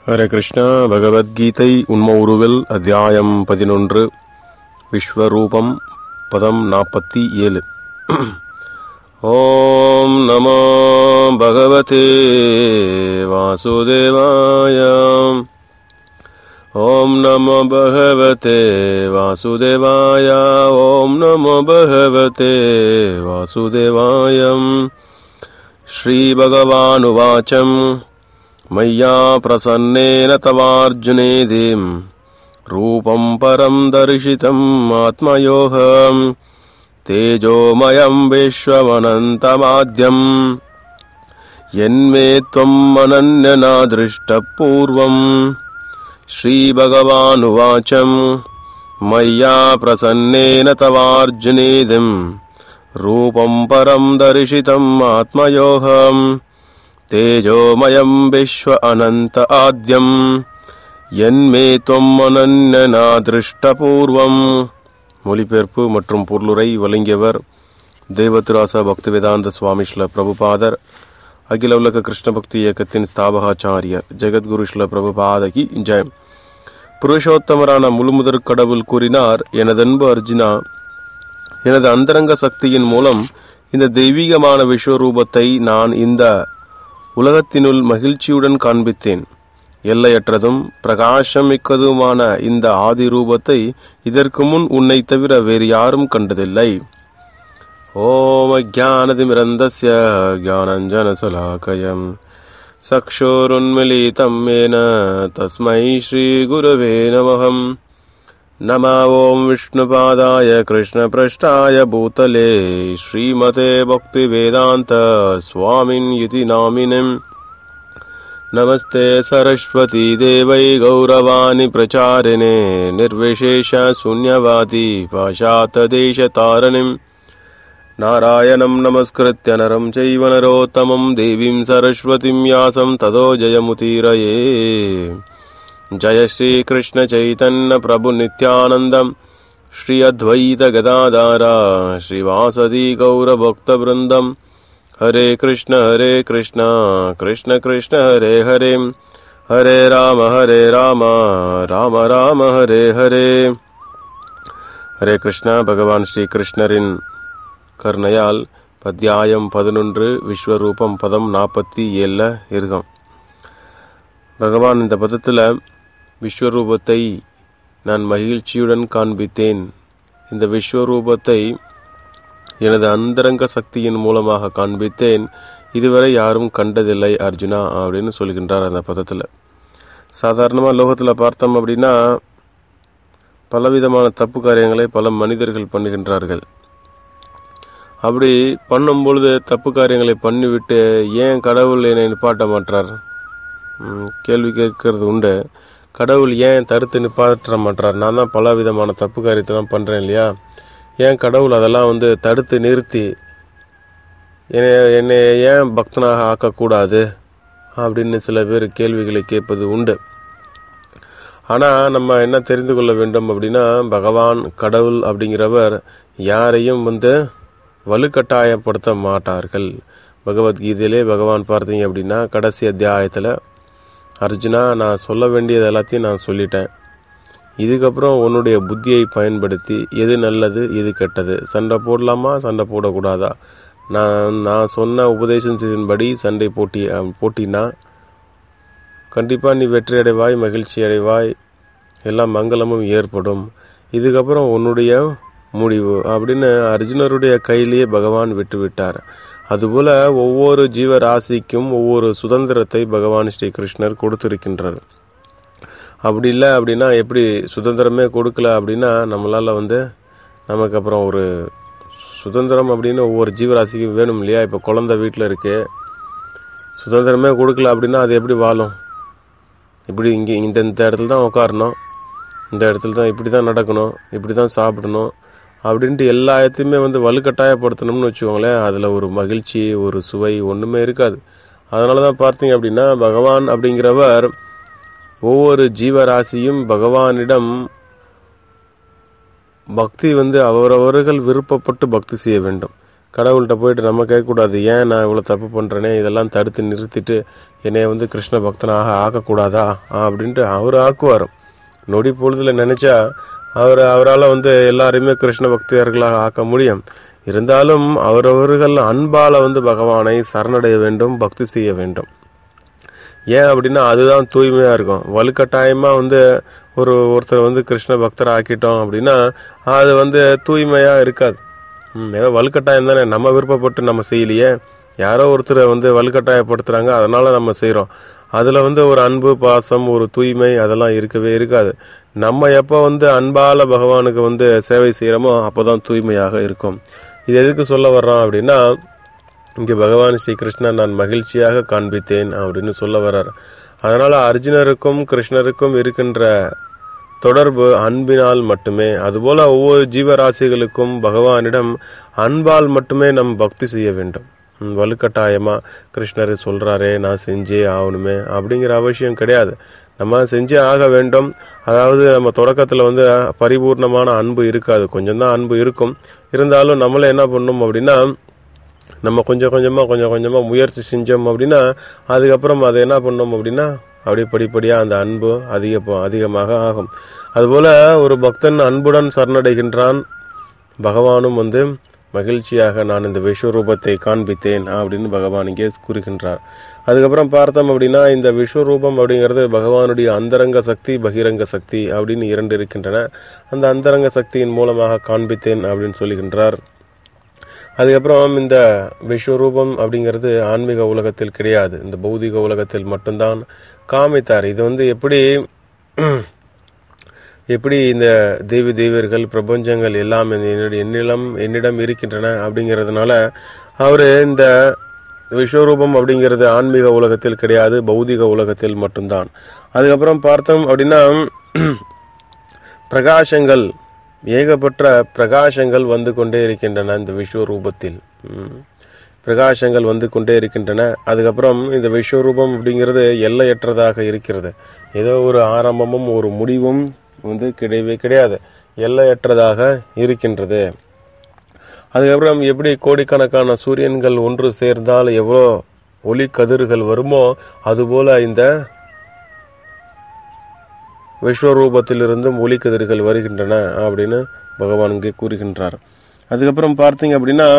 ஹரே கிருஷ்ணா பகவத்கீதை உண்ம உருவில் அத்தியாயம் பதினொன்று விஸ்வரூபம் பதம் நாற்பத்தி ஏழு ஓம் நமோ பகவதே வாசுதேவாய ஓம் நமோ பகவதே வாசுதேவாய ஓம் நமோ பகவதே வாசுதேவாயம் श्रीभगवानुवाचम् मय्या प्रसन्नेन तवार्जुनेदिम् रूपम् परम् दर्शितम् आत्मयोऽहम् तेजोमयम् विश्वमनन्तमाद्यम् यन्मे त्वम् अनन्यना दृष्टः पूर्वम् श्रीभगवानुवाचम् मय्या प्रसन्नेन तवार्जुनेदिम् रूपम् परम् दर्शितम् आत्मयोऽहम् तेजोमयम् विश्व अनन्त आद्यम् என்மே தொம்மனன்னா திருஷ்டபூர்வம் மொழிபெயர்ப்பு மற்றும் பொருளுரை வழங்கியவர் தேவத்ராச பக்திவேதாந்த சுவாமி ஸ்ல பிரபுபாதர் அகில உலக கிருஷ்ண பக்தி இயக்கத்தின் ஸ்தாபகாச்சாரியர் ஜெகத்குரு ஸ்ல பிரபுபாதகி ஜெயம் புருஷோத்தமரான முழுமுதற் கடவுள் கூறினார் எனதன்பு அர்ஜுனா எனது அந்தரங்க சக்தியின் மூலம் இந்த தெய்வீகமான விஸ்வரூபத்தை நான் இந்த உலகத்தினுள் மகிழ்ச்சியுடன் காண்பித்தேன் எல்லையற்றதும் பிரகாசம் மிக்கதுமான இந்த ஆதி ரூபத்தை இதற்கு முன் உன்னை தவிர வேறு யாரும் கண்டதில்லை ஓம் அஜானதிமிரந்தஸ்ய ஜானஞ்சனசலாக்கயம் சக்ஷோருன்மிலிதம் மேன தஸ்மை ஸ்ரீகுரவே நமகம் नमा ॐ विष्णुपादाय कृष्णपृष्ठाय भूतले श्रीमते भक्तिवेदान्त स्वामिन् इति नामिनिम् नमस्ते सरस्वती देवै गौरवाणि प्रचारिणे निर्विशेषशून्यवादी पाशातदेशतारिणिम् नारायणं नमस्कृत्य नरं चैव नरोत्तमं देवीं सरस्वतीं यासं ततो जयमुतीरये जय श्री कृष्ण चैतन्य प्रभु नित्यानन्दम् श्री अद्वैत गदाधारा श्रीवासदि गौरभक्तवृन्दम् हरे कृष्ण हरे कृष्ण कृष्ण कृष्ण हरे हरे हरे राम हरे राम ராம ராம ஹரே ஹரே ஹரே கிருஷ்ணா பகவான் ஸ்ரீ கிருஷ்ணரின் கருணையால் பத்தியாயம் பதினொன்று விஸ்வரூபம் பதம் நாற்பத்தி ஏழில் இருக்கம் பகவான் இந்த பதத்தில் விஸ்வரூபத்தை நான் மகிழ்ச்சியுடன் காண்பித்தேன் இந்த விஸ்வரூபத்தை எனது அந்தரங்க சக்தியின் மூலமாக காண்பித்தேன் இதுவரை யாரும் கண்டதில்லை அர்ஜுனா அப்படின்னு சொல்கின்றார் அந்த பதத்தில் சாதாரணமாக லோகத்தில் பார்த்தோம் அப்படின்னா பலவிதமான தப்பு காரியங்களை பல மனிதர்கள் பண்ணுகின்றார்கள் அப்படி பண்ணும் பொழுது தப்பு காரியங்களை பண்ணிவிட்டு ஏன் கடவுள் என்னை நிப்பாட்ட மாட்டார் கேள்வி கேட்கறது உண்டு கடவுள் ஏன் தடுத்து நிப்பாற்ற மாட்டார் நான் தான் பல விதமான தப்பு காரியத்தெல்லாம் பண்ணுறேன் இல்லையா ஏன் கடவுள் அதெல்லாம் வந்து தடுத்து நிறுத்தி என்னை என்னை ஏன் பக்தனாக ஆக்கக்கூடாது அப்படின்னு சில பேர் கேள்விகளை கேட்பது உண்டு ஆனால் நம்ம என்ன தெரிந்து கொள்ள வேண்டும் அப்படின்னா பகவான் கடவுள் அப்படிங்கிறவர் யாரையும் வந்து வலுக்கட்டாயப்படுத்த மாட்டார்கள் பகவத்கீதையிலே பகவான் பார்த்தீங்க அப்படின்னா கடைசி அத்தியாயத்தில் அர்ஜுனா நான் சொல்ல வேண்டியது எல்லாத்தையும் நான் சொல்லிட்டேன் இதுக்கப்புறம் உன்னுடைய புத்தியை பயன்படுத்தி எது நல்லது எது கெட்டது சண்டை போடலாமா சண்டை போடக்கூடாதா நான் நான் சொன்ன உபதேசத்தின்படி சண்டை போட்டி போட்டினா கண்டிப்பாக நீ வெற்றி அடைவாய் மகிழ்ச்சி அடைவாய் எல்லாம் மங்களமும் ஏற்படும் இதுக்கப்புறம் உன்னுடைய முடிவு அப்படின்னு அர்ஜுனருடைய கையிலேயே பகவான் விட்டு விட்டார் அதுபோல ஒவ்வொரு ஜீவராசிக்கும் ஒவ்வொரு சுதந்திரத்தை பகவான் ஸ்ரீ கிருஷ்ணர் கொடுத்திருக்கின்றார் அப்படி இல்லை அப்படின்னா எப்படி சுதந்திரமே கொடுக்கல அப்படின்னா நம்மளால் வந்து நமக்கு அப்புறம் ஒரு சுதந்திரம் அப்படின்னு ஒவ்வொரு ஜீவராசிக்கும் வேணும் இல்லையா இப்போ குழந்த வீட்டில் இருக்கு சுதந்திரமே கொடுக்கல அப்படின்னா அது எப்படி வாழும் இப்படி இங்கே இந்த இந்த இடத்துல தான் உட்காரணும் இந்த இடத்துல தான் இப்படி தான் நடக்கணும் இப்படி தான் சாப்பிடணும் அப்படின்ட்டு எல்லா இடத்தையுமே வந்து வலுக்கட்டாயப்படுத்தணும்னு வச்சுக்கோங்களேன் அதில் ஒரு மகிழ்ச்சி ஒரு சுவை ஒன்றுமே இருக்காது அதனால தான் பார்த்தீங்க அப்படின்னா பகவான் அப்படிங்கிறவர் ஒவ்வொரு ஜீவராசியும் பகவானிடம் பக்தி வந்து அவரவர்கள் விருப்பப்பட்டு பக்தி செய்ய வேண்டும் கடவுள்கிட்ட போயிட்டு நம்ம கேட்கக்கூடாது ஏன் நான் இவ்வளோ தப்பு பண்ணுறேனே இதெல்லாம் தடுத்து நிறுத்திட்டு என்னை வந்து கிருஷ்ண பக்தனாக ஆக்கக்கூடாதா அப்படின்ட்டு அவர் ஆக்குவார் நொடி பொழுதில் நினச்சா அவர் அவரால் வந்து எல்லாரையுமே கிருஷ்ண பக்தியர்களாக ஆக்க முடியும் இருந்தாலும் அவரவர்கள் அன்பால் வந்து பகவானை சரணடைய வேண்டும் பக்தி செய்ய வேண்டும் ஏன் அப்படின்னா அதுதான் தூய்மையாக இருக்கும் வலுக்கட்டாயமாக வந்து ஒரு ஒருத்தர் வந்து கிருஷ்ண பக்தரை ஆக்கிட்டோம் அப்படின்னா அது வந்து தூய்மையாக இருக்காது ம், ஏதோ வலுக்கட்டாயம் தானே நம்ம விருப்பப்பட்டு நம்ம செய்யலையே யாரோ ஒருத்தரை வந்து வலுக்கட்டாயப்படுத்துகிறாங்க அதனால் நம்ம செய்கிறோம் அதில் வந்து ஒரு அன்பு பாசம் ஒரு தூய்மை அதெல்லாம் இருக்கவே இருக்காது நம்ம எப்போ வந்து அன்பால் பகவானுக்கு வந்து சேவை செய்கிறோமோ அப்போ தான் தூய்மையாக இருக்கும் இது எதுக்கு சொல்ல வர்றோம் அப்படின்னா இங்கே பகவான் ஸ்ரீ கிருஷ்ணன் நான் மகிழ்ச்சியாக காண்பித்தேன் அப்படின்னு சொல்ல வர்றார் அதனால் அர்ஜுனருக்கும் கிருஷ்ணருக்கும் இருக்கின்ற தொடர்பு அன்பினால் மட்டுமே அதுபோல ஒவ்வொரு ஜீவராசிகளுக்கும் பகவானிடம் அன்பால் மட்டுமே நம் பக்தி செய்ய வேண்டும் ம், வலுக்கட்டாயமா கிருஷ்ணர் சொல்றாரே நான் செஞ்சே ஆகணுமே அப்படிங்கிற அவசியம் கிடையாது நம்ம செஞ்சே ஆக வேண்டும் அதாவது நம்ம தொடக்கத்தில் வந்து பரிபூர்ணமான அன்பு இருக்காது கொஞ்சம் தான் அன்பு இருக்கும் இருந்தாலும் நம்மளே என்ன பண்ணணும் அப்படின்னா நம்ம கொஞ்சம் கொஞ்சமாக கொஞ்சம் கொஞ்சமாக முயற்சி செஞ்சோம் அப்படின்னா அதுக்கப்புறம் அதை என்ன பண்ணோம் அப்படின்னா அப்படியே படிப்படியாக அந்த அன்பு அதிக அதிகமாக ஆகும் அதுபோல் ஒரு பக்தன் அன்புடன் சரணடைகின்றான் பகவானும் வந்து மகிழ்ச்சியாக நான் இந்த விஸ்வரூபத்தை காண்பித்தேன் அப்படின்னு பகவான் இங்கே கூறுகின்றார் அதுக்கப்புறம் பார்த்தோம் அப்படின்னா இந்த விஸ்வரூபம் அப்படிங்கிறது பகவானுடைய அந்தரங்க சக்தி பகிரங்க சக்தி அப்படின்னு இரண்டு இருக்கின்றன அந்த அந்தரங்க சக்தியின் மூலமாக காண்பித்தேன் அப்படின்னு சொல்லுகின்றார் அதுக்கப்புறம் இந்த விஸ்வரூபம் அப்படிங்கிறது ஆன்மீக உலகத்தில் கிடையாது இந்த பௌதிக உலகத்தில் மட்டும்தான் காமித்தார் இது வந்து எப்படி எப்படி இந்த தேவி தேவியர்கள் பிரபஞ்சங்கள் எல்லாம் இந்த என்னுடைய என்னிடம் என்னிடம் இருக்கின்றன அப்படிங்கிறதுனால அவர் இந்த விஸ்வரூபம் அப்படிங்கிறது ஆன்மீக உலகத்தில் கிடையாது பௌதிக உலகத்தில் மட்டும்தான் அதுக்கப்புறம் பார்த்தோம் அப்படின்னா பிரகாசங்கள் ஏகப்பட்ட பிரகாசங்கள் வந்து கொண்டே இருக்கின்றன இந்த விஸ்வரூபத்தில் ம். பிரகாசங்கள் வந்து கொண்டே இருக்கின்றன அதுக்கப்புறம் இந்த விஸ்வரூபம் அப்படிங்கிறது எல்லையற்றதாக இருக்கிறது ஏதோ ஒரு ஆரம்பமும் ஒரு முடிவும் வந்து கிடையவே கிடையாது எல்லையற்றதாக இருக்கின்றது அதுக்கப்புறம் எப்படி கோடிக்கணக்கான சூரியன்கள் ஒன்று சேர்ந்தால் எவ்வளோ ஒளி கதிர்கள் வருமோ அதுபோல இந்த விஸ்வரூபத்திலிருந்தும் ஒளி கதிர்கள் வருகின்றன அப்படின்னு பகவான் இங்கே கூறுகின்றார் அதுக்கப்புறம் பார்த்தீங்க அப்படின்னா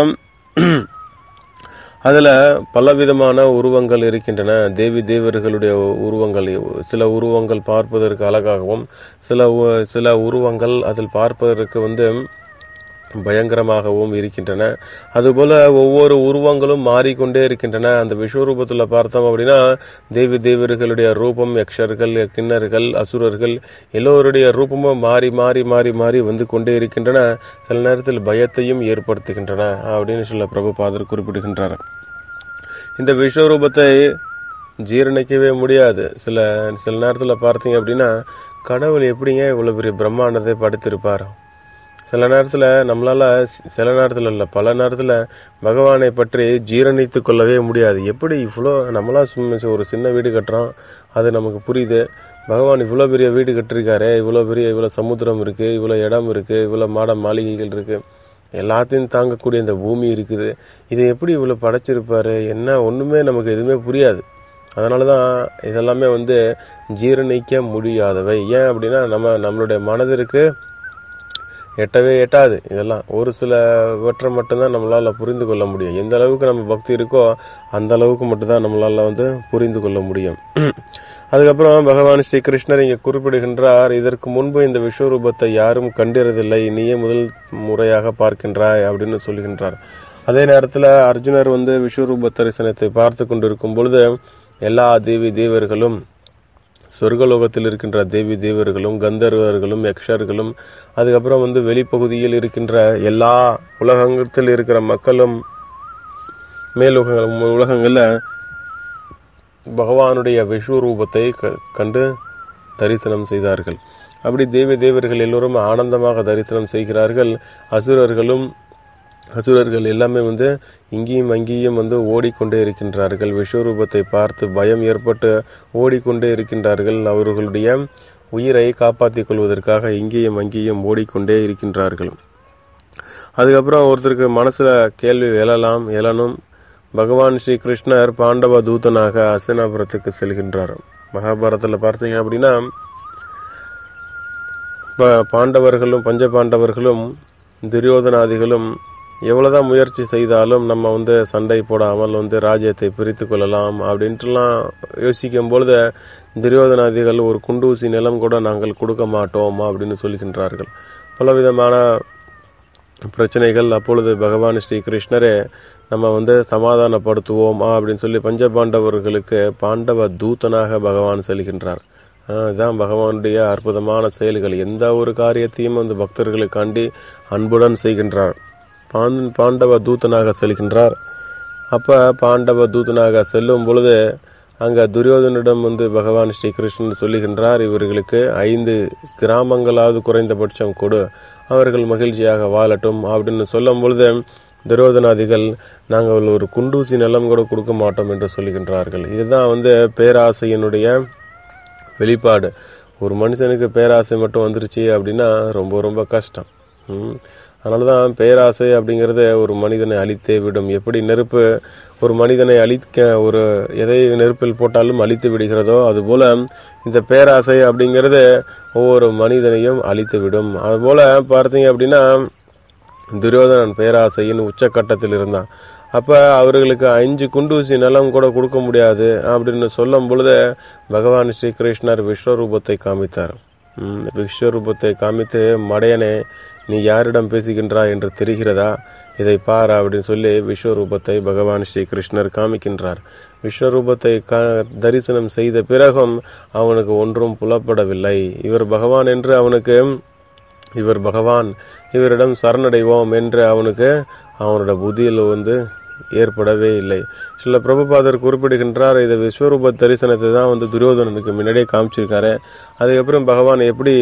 அதில் பலவிதமான உருவங்கள் இருக்கின்றன தேவி தேவர்களுடைய உருவங்கள் சில உருவங்கள் பார்ப்பதற்கு அழகாகவும் சில உ- சில உருவங்கள் அதில் பார்ப்பதற்கு வந்து பயங்கரமாகவும் இருக்கின்றன அதுபோல ஒவ்வொரு உருவங்களும் மாறிக்கொண்டே இருக்கின்றன அந்த விஸ்வரூபத்தில் பார்த்தோம் அப்படின்னா தேவி தேவர்களுடைய ரூபம் யக்ஷர்கள் கிண்ணர்கள் அசுரர்கள் எல்லோருடைய ரூபமும் மாறி மாறி மாறி மாறி வந்து கொண்டே இருக்கின்றன சில நேரத்தில் பயத்தையும் ஏற்படுத்துகின்றன அப்படின்னு சொல்ல பிரபுபாதர் குறிப்பிடுகின்றார் இந்த விஸ்வரூபத்தை ஜீரணிக்கவே முடியாது சில சில நேரத்தில் பார்த்தீங்க அப்படின்னா கடவுள் எப்படிங்க இவ்வளோ பெரிய பிரம்மாண்டத்தை படைத்திருப்பார் சில நேரத்தில் நம்மளால் சில நேரத்தில் இல்லை பல நேரத்தில் பகவானை பற்றி ஜீரணித்து கொள்ளவே முடியாது எப்படி இவ்வளோ நம்மளா சும்மா ஒரு சின்ன வீடு கட்டுறோம் அது நமக்கு புரியுது பகவான் இவ்வளோ பெரிய வீடு கட்டிருக்காரு இவ்வளோ பெரிய இவ்வளோ சமுத்திரம் இருக்குது இவ்வளோ இடம் இருக்குது இவ்வளோ மாட மாளிகைகள் இருக்குது எல்லாத்தையும் தாங்கக்கூடிய இந்த பூமி இருக்குது இதை எப்படி இவ்வளோ படைச்சிருப்பாரு என்ன ஒன்றுமே நமக்கு எதுவுமே புரியாது அதனால தான் இதெல்லாமே வந்து ஜீரணிக்க முடியாதவை ஏன் அப்படின்னா நம்ம நம்மளுடைய மனதிற்கு எட்டவே எட்டாது இதெல்லாம் ஒரு சில வற்றை மட்டும்தான் நம்மளால் புரிந்து கொள்ள முடியும் எந்த அளவுக்கு நம்ம பக்தி இருக்கோ அந்த அளவுக்கு மட்டும்தான் நம்மளால் வந்து புரிந்து கொள்ள முடியும் அதுக்கப்புறம் பகவான் ஸ்ரீ கிருஷ்ணர் இங்கே குறிப்பிடுகின்றார் இதற்கு முன்பு இந்த விஸ்வரூபத்தை யாரும் கண்டிறதில்லை நீயே முதல் முறையாக பார்க்கின்றாய் அப்படின்னு சொல்லுகின்றார் அதே நேரத்தில் அர்ஜுனர் வந்து விஸ்வரூப தரிசனத்தை பார்த்து கொண்டிருக்கும் பொழுது எல்லா தேவி தேவர்களும் சொர்க்கலோகத்தில் இருக்கின்ற தேவி தேவர்களும் கந்தர்வர்களும் யக்ஷர்களும் அதுக்கப்புறம் வந்து வெளிப்பகுதியில் இருக்கின்ற எல்லா உலகத்தில் இருக்கிற மக்களும் மேலுலக உலகங்களில் பகவானுடைய விஸ்வரூபத்தை க- கண்டு தரிசனம் செய்தார்கள் அப்படி தேவி தேவர்கள் எல்லோரும் ஆனந்தமாக தரிசனம் செய்கிறார்கள் அசுரர்களும் அசுரர்கள் எல்லாமே வந்து இங்கேயும் அங்கேயும் வந்து ஓடிக்கொண்டே இருக்கின்றார்கள் விஸ்வரூபத்தை பார்த்து பயம் ஏற்பட்டு ஓடிக்கொண்டே இருக்கின்றார்கள் அவர்களுடைய உயிரை காப்பாற்றிக் கொள்வதற்காக இங்கேயும் அங்கேயும் ஓடிக்கொண்டே இருக்கின்றார்கள் அதுக்கப்புறம் ஒருத்தருக்கு மனசில் கேள்வி எழலாம் எழணும் பகவான் ஸ்ரீ கிருஷ்ணர் பாண்டவ தூதனாக அசனாபுரத்துக்கு செல்கின்றார் மகாபாரதத்தில் பார்த்தீங்க அப்படின்னா ப- பாண்டவர்களும் பஞ்ச பாண்டவர்களும் துரியோதனாதிகளும் எவ்வளவுதான் முயற்சி செய்தாலும் நம்ம வந்து சண்டை போடாமல் வந்து ராஜ்யத்தை பிரித்து கொள்ளலாம் அப்படின்ட்டுலாம் யோசிக்கும் பொழுது துரியோதனாதிகள் ஒரு குண்டூசி நிலம் கூட நாங்கள் கொடுக்க மாட்டோம் அப்படின்னு சொல்கின்றார்கள் பலவிதமான பிரச்சனைகள் அப்பொழுது பகவான் ஸ்ரீ கிருஷ்ணரே நம்ம வந்து சமாதானப்படுத்துவோம் அப்படின்னு சொல்லி பஞ்சபாண்டவர்களுக்கு பாண்டவ தூதனாக பகவான் செல்கின்றார் ஆஹ் இதான் பகவானுடைய அற்புதமான செயல்கள் எந்த ஒரு காரியத்தையும் வந்து பக்தர்களுக்காண்டி அன்புடன் செய்கின்றார் பாண் பாண்டவ தூதனாக செல்கின்றார் அப்ப பாண்டவ தூதனாக செல்லும் பொழுது அங்க துரியோதனிடம் வந்து பகவான் ஸ்ரீ கிருஷ்ணன் சொல்லுகின்றார் இவர்களுக்கு ஐந்து கிராமங்களாவது குறைந்தபட்சம் கொடு அவர்கள் மகிழ்ச்சியாக வாழட்டும் அப்படின்னு சொல்லும் பொழுது துரியோதனாதிகள் நாங்கள் ஒரு குண்டூசி நிலம் கூட கொடுக்க மாட்டோம் என்று சொல்லுகின்றார்கள் இதுதான் வந்து பேராசையினுடைய வெளிப்பாடு ஒரு மனுஷனுக்கு பேராசை மட்டும் வந்துருச்சு அப்படின்னா ரொம்ப ரொம்ப கஷ்டம் ம். அதனால தான் பேராசை அப்படிங்கிறத ஒரு மனிதனை அழித்தே விடும் எப்படி நெருப்பு ஒரு மனிதனை அழிக்க ஒரு எதை நெருப்பில் போட்டாலும் அழித்து விடுகிறதோ அதுபோல இந்த பேராசை அப்படிங்கிறது ஒவ்வொரு மனிதனையும் அழித்து விடும் அதுபோல பார்த்தீங்க அப்படின்னா துரியோதனன் பேராசையின் உச்சக்கட்டத்தில் இருந்தான் அப்ப அவர்களுக்கு அஞ்சு குண்டூசி நிலம் கூட கொடுக்க முடியாது அப்படின்னு சொல்லும் பொழுது பகவான் ஸ்ரீ கிருஷ்ணர் விஸ்வரூபத்தை காமித்தார் ம், விஸ்வரூபத்தை காமித்து மடையனே நீ யாரிடம் பேசுகின்றாய் என்று தெரிகிறதா இதை பார் அப்படின்னு சொல்லி விஸ்வரூபத்தை பகவான் ஸ்ரீ கிருஷ்ணர் காமிக்கின்றார் விஸ்வரூபத்தை கா தரிசனம் செய்த பிறகும் அவனுக்கு ஒன்றும் புலப்படவில்லை இவர் பகவான் என்று அவனுக்கு இவர் பகவான் இவரிடம் சரணடைவோம் என்று அவனுக்கு அவனோட புத்தியில் வந்து ஏற்படவே இல்லை சில பிரபுபாதர் குறிப்பிடுகின்றார் இதை விஸ்வரூப தரிசனத்தை தான் வந்து துரியோதனனுக்கு முன்னாடியே காமிச்சிருக்காரு அதுக்கப்புறம் பகவான் எப்படி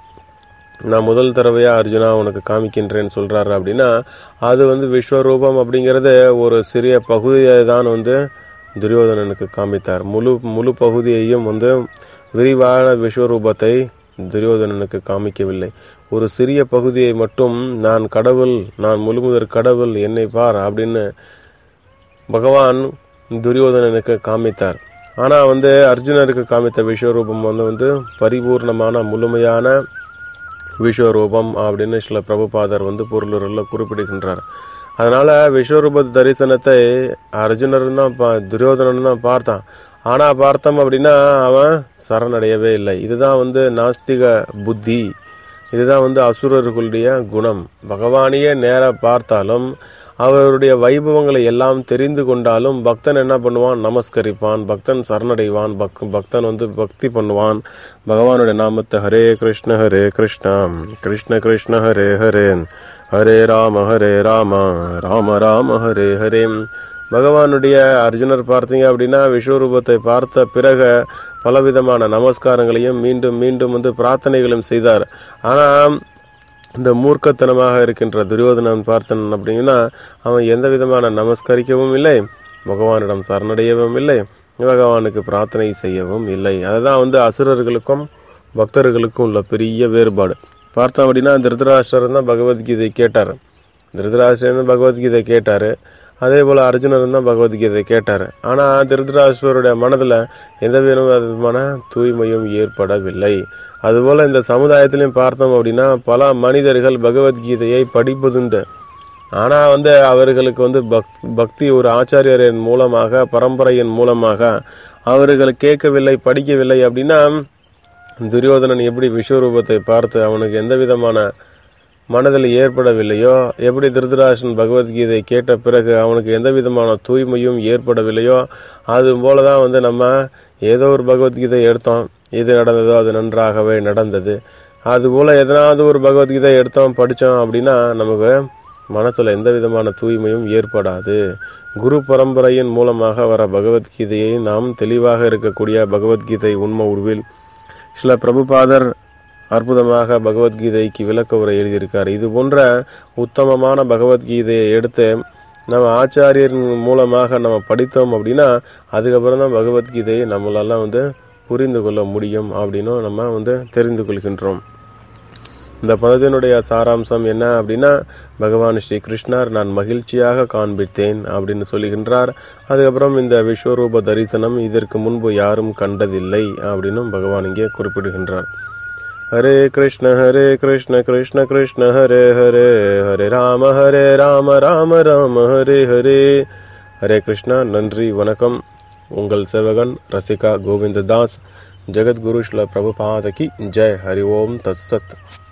நான் முதல் தடவையா அர்ஜுனா உனக்கு காமிக்கின்றேன்னு சொல்றாரு அப்படின்னா அது வந்து விஸ்வரூபம் அப்படிங்கிறது ஒரு சிறிய பகுதியை தான் வந்து துரியோதனனுக்கு காமித்தார் முழு முழு பகுதியையும் வந்து விரிவான விஸ்வரூபத்தை துரியோதனனுக்கு காமிக்கவில்லை ஒரு சிறிய பகுதியை மட்டும் நான் கடவுள் நான் முழுமுதற் கடவுள் என்னை பார் அப்படின்னு பகவான் துரியோதனனுக்கு காமித்தார் ஆனா வந்து அர்ஜுனருக்கு காமித்த விஸ்வரூபம் வந்து வந்து பரிபூர்ணமான முழுமையான விஸ்வரூபம் அப்படின்னு சில பிரபுபாதர் வந்து பொருளுரில் குறிப்பிடுகின்றார் அதனால விஸ்வரூப தரிசனத்தை அர்ஜுனர் தான் பா- துரியோதனன் தான் பார்த்தான் ஆனா பார்த்தோம் அப்படின்னா அவன் சரணடையவே இல்லை இதுதான் வந்து நாஸ்திக புத்தி இதுதான் வந்து அசுரர்களுடைய குணம் பகவானையே நேர பார்த்தாலும் அவருடைய வைபவங்களை எல்லாம் தெரிந்து கொண்டாலும் பக்தன் என்ன பண்ணுவான் நமஸ்கரிப்பான் பக்தன் சரணடைவான் பக் பக்தன் வந்து பக்தி பண்ணுவான் பகவானுடைய நாமத்தை ஹரே கிருஷ்ண ஹரே கிருஷ்ணா கிருஷ்ண கிருஷ்ண ஹரே ஹரே ஹரே ராம ஹரே ராம ராம ராம ஹரே ஹரே பகவானுடைய அர்ஜுனர் பார்த்தீங்க அப்படின்னா விஸ்வரூபத்தை பார்த்த பிறகு பலவிதமான நமஸ்காரங்களையும் மீண்டும் மீண்டும் வந்து பிரார்த்தனைகளும் செய்தார் ஆனா இந்த மூர்க்கத்தனமாக இருக்கின்ற துரியோதனன் பார்த்தன் அப்படின்னா அவன் எந்த விதமான நமஸ்கரிக்கவும் இல்லை பகவானிடம் சரணடையவும் இல்லை பகவானுக்கு பிரார்த்தனை செய்யவும் இல்லை அதுதான் வந்து அசுரர்களுக்கும் பக்தர்களுக்கும் உள்ள பெரிய வேறுபாடு பார்த்தோம் அப்படின்னா திருதராஷ்டிரர் தான் பகவத்கீதை கேட்டார் திருதராஷ்டிரன் தான் பகவத்கீதை கேட்டார் அதே போல் அர்ஜுனன் தான் பகவத்கீதை கேட்டார் ஆனால் திருதராஷ்டிரருடைய மனதில் எந்த விதமான தூய்மையும் ஏற்படவில்லை அதுபோல் இந்த சமுதாயத்திலையும் பார்த்தோம் அப்படின்னா பல மனிதர்கள் பகவத்கீதையை படிப்பதுண்டு ஆனால் வந்து அவர்களுக்கு வந்து பக் பக்தி ஒரு ஆச்சாரியரின் மூலமாக பரம்பரையின் மூலமாக அவர்கள் கேட்கவில்லை படிக்கவில்லை அப்படின்னா துரியோதனன் எப்படி விஸ்வரூபத்தை பார்த்து அவனுக்கு எந்த விதமான மனதில் ஏற்படவில்லையோ எப்படி திருதராசன் பகவத்கீதை கேட்ட பிறகு அவனுக்கு எந்த விதமான தூய்மையும் ஏற்படவில்லையோ அது போல தான் வந்து நம்ம ஏதோ ஒரு பகவத்கீதை எடுத்தோம் இது நடந்ததோ அது நன்றாகவே நடந்தது அதுபோல் எதனாவது ஒரு பகவத்கீதை எடுத்தோம் படித்தோம் அப்படின்னா நமக்கு மனசில் எந்த விதமான தூய்மையும் ஏற்படாது குரு பரம்பரையின் மூலமாக வர பகவத்கீதையை நாம் தெளிவாக இருக்கக்கூடிய பகவத்கீதை உண்மை உருவில் சில பிரபுபாதர் அற்புதமாக பகவத்கீதைக்கு விளக்க உரை எழுதியிருக்கார் இது போன்ற உத்தமமான பகவத்கீதையை எடுத்து நம்ம ஆச்சாரியர் மூலமாக நம்ம படித்தோம் அப்படின்னா அதுக்கப்புறம் தான் பகவத்கீதையை நம்மளால வந்து புரிந்து கொள்ள முடியும் அப்படின்னும் நம்ம வந்து தெரிந்து கொள்கின்றோம் இந்த பதத்தினுடைய சாராம்சம் என்ன அப்படின்னா பகவான் ஸ்ரீ கிருஷ்ணர் நான் மகிழ்ச்சியாக காண்பித்தேன் அப்படின்னு சொல்லுகின்றார் அதுக்கப்புறம் இந்த விஸ்வரூப தரிசனம் இதற்கு முன்பு யாரும் கண்டதில்லை அப்படின்னும் பகவான் இங்கே குறிப்பிடுகின்றார் ஹரே கிருஷ்ண ஹரே கிருஷ்ண கிருஷ்ண கிருஷ்ண ஹரே ஹரே ஹரே ராம ஹரே ராம ராம ராம ஹரே ஹரே ஹரே கிருஷ்ணா நன்றி வணக்கம் உங்கள் சேவகன் ரசிகா கோவிந்ததாஸ் ஜெகத்குரு ஸ்ல பிரபுபாதகி ஜெய் ஹரி ஓம் தத்சத்